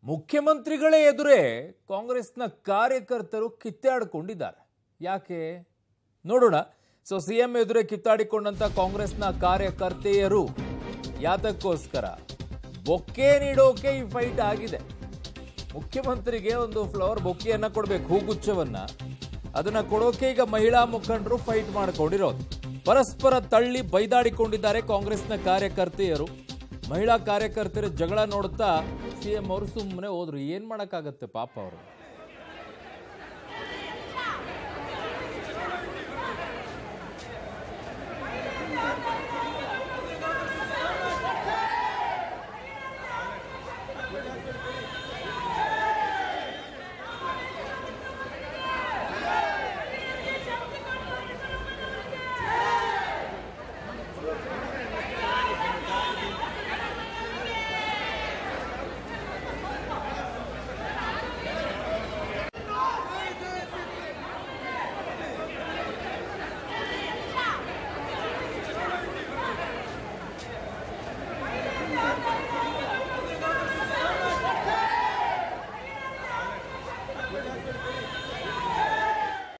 ಮುಖ್ಯಮಂತ್ರಿಗಳೇ ಎದುರೇ ಕಾಂಗ್ರೆಸ್ನ ಕಾರ್ಯಕರ್ತರು ಕಿತ್ತಾಡಿಕೊಂಡಿದ್ದಾರೆ ಯಾಕೆ ನೋಡೋಣ ಸೊ ಸಿಎಂ ಎದುರೇ ಕಿತ್ತಾಡಿಕೊಂಡಂತ ಕಾಂಗ್ರೆಸ್ನ ಕಾರ್ಯಕರ್ತೆಯರು ಯಾತಕ್ಕೋಸ್ಕರ ಬೊಕ್ಕೆ ನೀಡೋಕೆ ಈ ಫೈಟ್ ಆಗಿದೆ ಮುಖ್ಯಮಂತ್ರಿಗೆ ಒಂದು ಫ್ಲವರ್ ಬೊಕ್ಕೆಯನ್ನ ಕೊಡಬೇಕು ಹೂಗುಚ್ಛವನ್ನ ಅದನ್ನ ಕೊಡೋಕೆ ಈಗ ಮಹಿಳಾ ಮುಖಂಡರು ಫೈಟ್ ಮಾಡ್ಕೊಂಡಿರೋದು ಪರಸ್ಪರ ತಳ್ಳಿ ಬೈದಾಡಿಕೊಂಡಿದ್ದಾರೆ ಕಾಂಗ್ರೆಸ್ನ ಕಾರ್ಯಕರ್ತೆಯರು ಮಹಿಳಾ ಕಾರ್ಯಕರ್ತರ ಜಗಳ ನೋಡುತ್ತಾ ಸಿಎಂ ಅವರು ಸುಮ್ಮನೆ ಹೋದ್ರು ಏನ್ ಮಾಡಕ್ಕಾಗತ್ತೆ ಪಾಪ ಅವರು